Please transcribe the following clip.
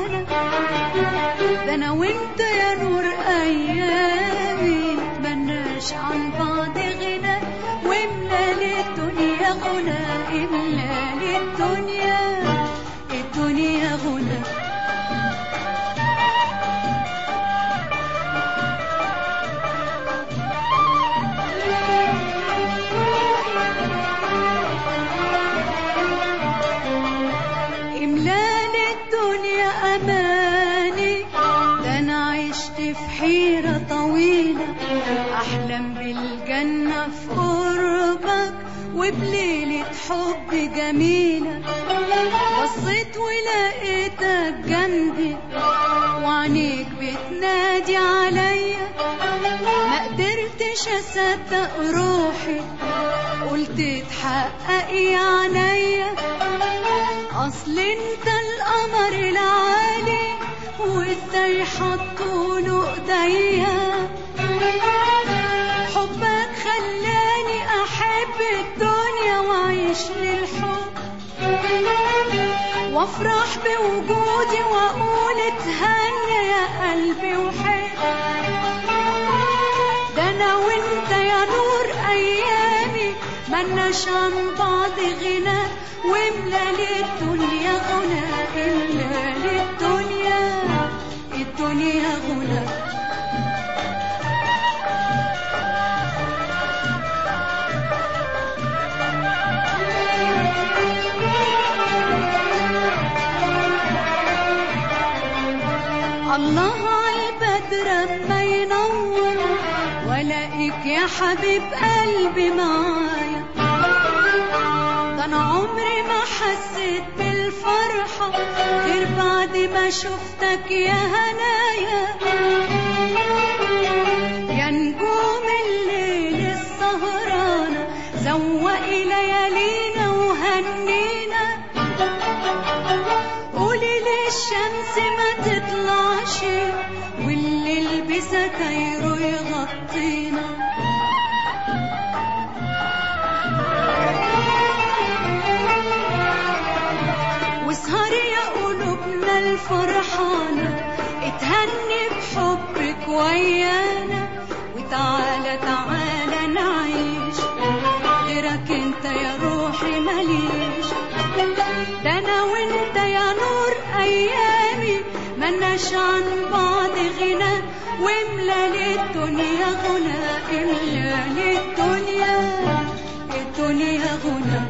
غنى ده انا وانت يا نور ايامي متمناش عن بعض غنى واملا للدنيا غنى املا للدنيا الدنيا غنى إملال الدنيا أماني ده أنا عشت في حيرة طويلة أحلم بالجنة في قربك وبليلة حب جميلة بصيت ولقيتك جنبي وعينيك بتنادي عليا ما قدرتش أصدق روحي قلت اتحقق يا عينيا اصل انت القمر العالي وازاي حطوله ايديا حبك خلاني احب الدنيا واعيش للحب وافرح بوجودي واقول اتهنى يا قلبي وحب ده انا وانت يا نور ايامي ملناش عن بعض غنى واملا للدنيا غنى املا للدنيا الدنيا غنى الله عالبدر اما ينور ولاقيك يا حبيب قلبي معايا ده انا عمري ما حسيت بالفرحة غير بعد ما شفتك يا هنايا يا نجوم الليل السهرانة زوقي ليالينا وهنينا قولي للشمس ما تطلعش والليل بستايره يغطينا واسهر يا قلوبنا الفرحانة اتهني بحبك ويانا وتعالى تعالى نعيش غيرك انت يا روحي ماليش ده انا وانت يا نور ايامي ملناش عن بعض غنى واملا للدنيا غنى املا للدنيا الدنيا غنى